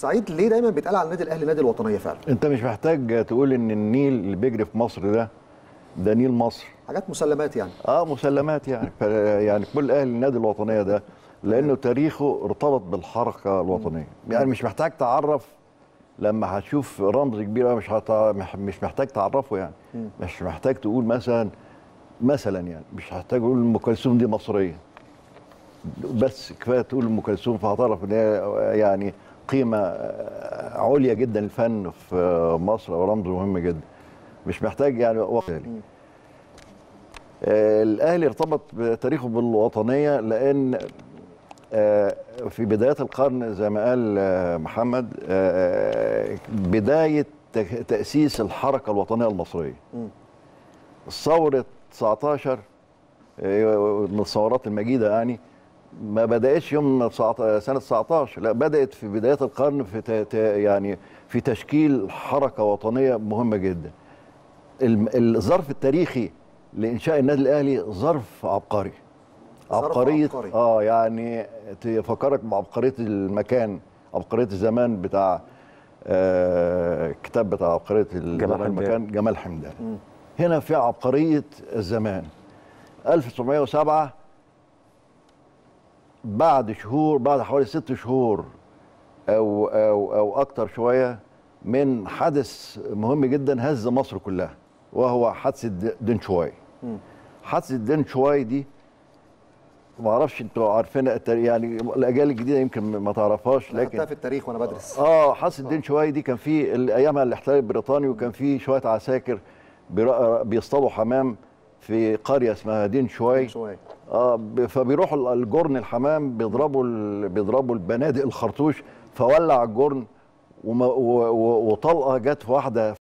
سعيد ليه دايما بيتقال على النادي الاهلي نادي الوطنيه فعلا انت مش محتاج تقول ان النيل اللي بيجري في مصر ده ده نيل مصر حاجات مسلمات يعني اه مسلمات يعني ف- يعني كل اهل النادي الوطنيه ده لانه تاريخه ارتبط بالحركه الوطنيه يعني مش محتاج تعرف لما هتشوف رمز كبير أوي مش هت... مح- مش محتاج تعرفه يعني مش محتاج تقول مثلا مثلا يعني مش محتاج تقول ام كلثوم دي مصريه بس كفايه تقول ام كلثوم فهتعرف ان هي يعني قيمه آه، عليا جدا الفن في مصر او رمز مهم جدا مش محتاج يعني وقت آه، الاهلي ارتبط بتاريخه بالوطنيه لان آه، في بدايات القرن زي ما قال آه، محمد آه، بدايه تك- تاسيس الحركه الوطنيه المصريه ثوره 19 آه، من الثورات المجيده يعني ما بداتش يوم 19 سنه 19 لا بدات في بدايات القرن في ت- ت- يعني في تشكيل حركه وطنيه مهمه جدا الم- الظرف التاريخي لانشاء النادي الاهلي ظرف عبقري ظرف عبقريه عبقري. اه يعني تفكرك بعبقريه المكان عبقريه الزمان بتاع آه الكتاب بتاع عبقريه الزمان حمدان. المكان جمال حمدان هنا في عبقريه الزمان 1907 بعد شهور بعد حوالي ست شهور او او او اكتر شويه من حدث مهم جدا هز مصر كلها وهو حادثه د- دين شواي حادثه دين شواي دي ما اعرفش انتوا عارفينها التاريخ- يعني الاجيال الجديده يمكن ما تعرفهاش لكن لكن في التاريخ وانا بدرس اه حادثه دين شواي دي كان في ال- ايامها الاحتلال البريطاني وكان في شويه عساكر بيرا- بيصطادوا حمام في قريه اسمها دين شواي شويه اه ب- فبيروحوا ال- الجرن الحمام بيضربوا ال- بيضربوا البنادق الخرطوش فولع الجرن وما- و- و- وطلقه جت في واحده